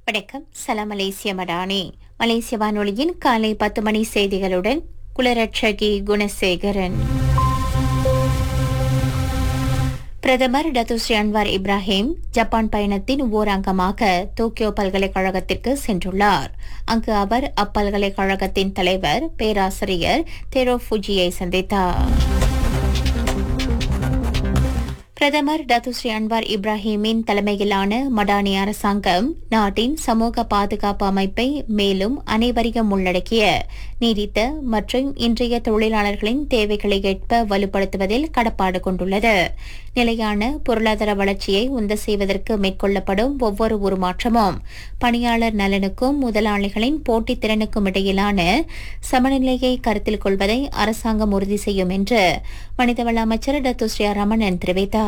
வணக்கம் சலாம் மலேசிய மடானி மலேசிய வானொலியின் காலை பத்து மணி செய்திகளுடன் குலரட்சகி குணசேகரன் பிரதமர் டத்துஸ்ரீ அன்வார் இப்ராஹிம் ஜப்பான் பயணத்தின் ஓர் அங்கமாக டோக்கியோ பல்கலைக்கழகத்திற்கு சென்றுள்ளார் அங்கு அவர் அப்பல்கலைக்கழகத்தின் தலைவர் பேராசிரியர் தெரோ ஃபுஜியை சந்தித்தார் பிரதமர் டத்துஸ்ரீ அன்வார் இப்ராஹிமின் தலைமையிலான மடானி அரசாங்கம் நாட்டின் சமூக பாதுகாப்பு அமைப்பை மேலும் அனைவரையும் உள்ளடக்கிய நீடித்த மற்றும் இன்றைய தொழிலாளர்களின் தேவைகளை ஏற்ப வலுப்படுத்துவதில் கடப்பாடு கொண்டுள்ளது நிலையான பொருளாதார வளர்ச்சியை உந்த செய்வதற்கு மேற்கொள்ளப்படும் ஒவ்வொரு உருமாற்றமும் பணியாளர் நலனுக்கும் முதலாளிகளின் போட்டித் திறனுக்கும் இடையிலான சமநிலையை கருத்தில் கொள்வதை அரசாங்கம் உறுதி செய்யும் என்று மனிதவள அமைச்சர் டத்துஸ்ரீ ரமணன் தெரிவித்தார்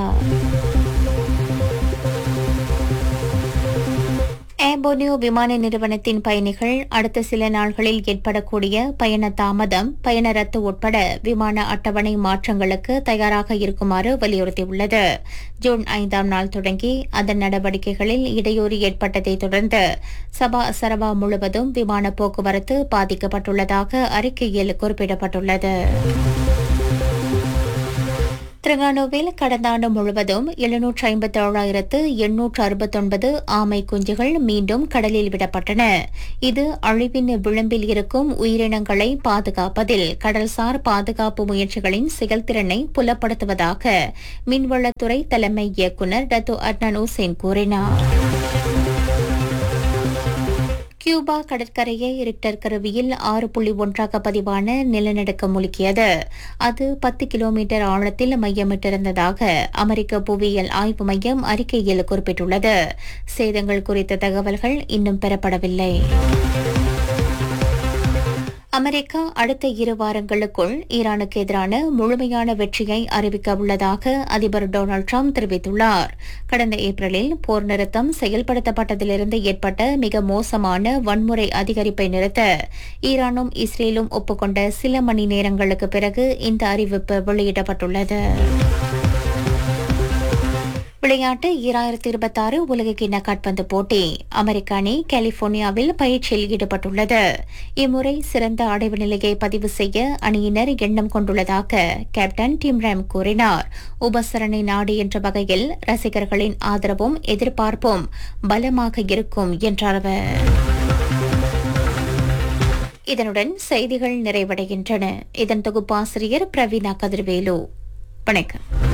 ஏம்போனியோ விமான நிறுவனத்தின் பயணிகள் அடுத்த சில நாள்களில் ஏற்படக்கூடிய பயண தாமதம் பயண ரத்து உட்பட விமான அட்டவணை மாற்றங்களுக்கு தயாராக இருக்குமாறு வலியுறுத்தியுள்ளது ஜூன் ஐந்தாம் நாள் தொடங்கி அதன் நடவடிக்கைகளில் இடையூறு ஏற்பட்டதை தொடர்ந்து சபா சரபா முழுவதும் விமான போக்குவரத்து பாதிக்கப்பட்டுள்ளதாக அறிக்கையில் குறிப்பிடப்பட்டுள்ளது திரங்கானோவில் கடந்த ஆண்டு முழுவதும் எழுநூற்று ஐம்பத்தி ஏழாயிரத்து எண்ணூற்று அறுபத்தொன்பது ஆமை குஞ்சுகள் மீண்டும் கடலில் விடப்பட்டன இது அழிவின் விளிம்பில் இருக்கும் உயிரினங்களை பாதுகாப்பதில் கடல்சார் பாதுகாப்பு முயற்சிகளின் செயல்திறனை புலப்படுத்துவதாக மீன்வளத்துறை தலைமை இயக்குநர் டத்து அட்னான் உசேன் கூறினார் கியூபா கடற்கரையை ரிக்டர் கருவியில் ஆறு புள்ளி ஒன்றாக பதிவான நிலநடுக்கம் முழுக்கியது அது பத்து கிலோமீட்டர் ஆழத்தில் மையமிட்டிருந்ததாக அமெரிக்க புவியியல் ஆய்வு மையம் அறிக்கையில் குறிப்பிட்டுள்ளது சேதங்கள் குறித்த தகவல்கள் இன்னும் பெறப்படவில்லை அமெரிக்கா அடுத்த இரு வாரங்களுக்குள் ஈரானுக்கு எதிரான முழுமையான வெற்றியை அறிவிக்க உள்ளதாக அதிபர் டொனால்டு ட்ரம்ப் தெரிவித்துள்ளார் கடந்த ஏப்ரலில் போர் நிறுத்தம் செயல்படுத்தப்பட்டதிலிருந்து ஏற்பட்ட மிக மோசமான வன்முறை அதிகரிப்பை நிறுத்த ஈரானும் இஸ்ரேலும் ஒப்புக்கொண்ட சில மணி நேரங்களுக்கு பிறகு இந்த அறிவிப்பு வெளியிடப்பட்டுள்ளது விளையாட்டு ஈராயிரத்தி இருபத்தாறு உலகக்கிண்ண காட்பந்து போட்டி அமெரிக்க அணி கலிபோர்னியாவில் பயிற்சியில் ஈடுபட்டுள்ளது இம்முறை சிறந்த அடைவு நிலையை பதிவு செய்ய அணியினர் எண்ணம் கொண்டுள்ளதாக கேப்டன் டிம் ரேம் கூறினார் உபசரணை நாடு என்ற வகையில் ரசிகர்களின் ஆதரவும் எதிர்பார்ப்பும் பலமாக இருக்கும் என்றார் அவர் இதனுடன் செய்திகள் நிறைவடைகின்றன இதன் தொகுப்பாசிரியர் பிரவீனா கதிர்வேலு வணக்கம்